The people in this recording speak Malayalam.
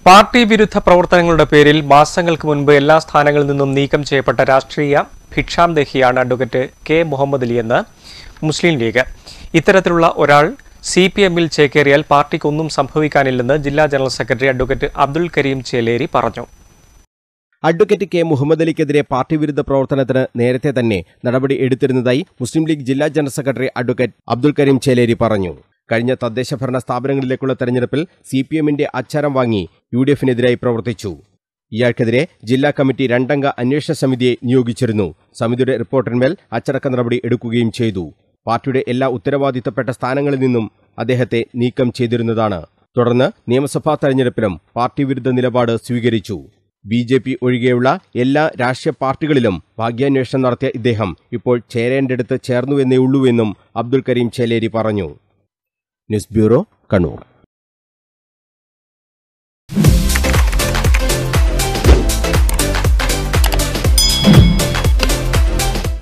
പാർട്ടി വിരുദ്ധ പ്രവർത്തനങ്ങളുടെ പേരിൽ മാസങ്ങൾക്ക് മുൻപ് എല്ലാ സ്ഥാനങ്ങളിൽ നിന്നും നീക്കം ചെയ്യപ്പെട്ട രാഷ്ട്രീയ ഭിക്ഷാംദേഹിയാണ് അഡ്വക്കേറ്റ് കെ മുഹമ്മദ് അലി എന്ന് മുസ്ലിം ലീഗ് ഇത്തരത്തിലുള്ള ഒരാൾ സി പി എമ്മിൽ ചേക്കേറിയാൽ പാർട്ടിക്കൊന്നും സംഭവിക്കാനില്ലെന്ന് ജില്ലാ general secretary advocate Abdul Kareem Cheleri പറഞ്ഞു അഡ്വക്കേറ്റ് കെ മുഹമ്മദ് അലിക്കെതിരെ പാർട്ടി വിരുദ്ധ പ്രവർത്തനത്തിന് നേരത്തെ തന്നെ നടപടി എടുത്തിരുന്നതായി മുസ്ലിം ലീഗ് ജില്ലാ general secretary advocate Abdul Kareem Cheleri പറഞ്ഞു കഴിഞ്ഞ തദ്ദേശ ഭരണ സ്ഥാപനങ്ങളിലേക്കുള്ള തെരഞ്ഞെടുപ്പിൽ സി പി എമ്മിന്റെ അച്ചാരം വാങ്ങി യു ഡി എഫിനെതിരായി പ്രവർത്തിച്ചു ഇയാൾക്കെതിരെ ജില്ലാ കമ്മിറ്റി രണ്ടംഗ അന്വേഷണ സമിതിയെ നിയോഗിച്ചിരുന്നു സമിതിയുടെ റിപ്പോർട്ടിന്മേൽ അച്ചടക്ക നടപടി എടുക്കുകയും ചെയ്തു പാർട്ടിയുടെ എല്ലാ ഉത്തരവാദിത്തപ്പെട്ട സ്ഥാനങ്ങളിൽ നിന്നും അദ്ദേഹത്തെ നീക്കം ചെയ്തിരുന്നതാണ് തുടർന്ന് നിയമസഭാ തെരഞ്ഞെടുപ്പിലും പാർട്ടി വിരുദ്ധ നിലപാട് സ്വീകരിച്ചു ബി ജെ പി ഒഴികെയുള്ള എല്ലാ രാഷ്ട്രീയ പാർട്ടികളിലും ഭാഗ്യാന്വേഷണം നടത്തിയ ഇദ്ദേഹം ഇപ്പോൾ ചേരേണ്ടടുത്ത് ചേർന്നുവെന്നേ ഉള്ളൂവെന്നും അബ്ദുൽ കരീം ചേലേരി പറഞ്ഞു ന്യൂസ് ബ്യൂറോ കണ്ണൂർ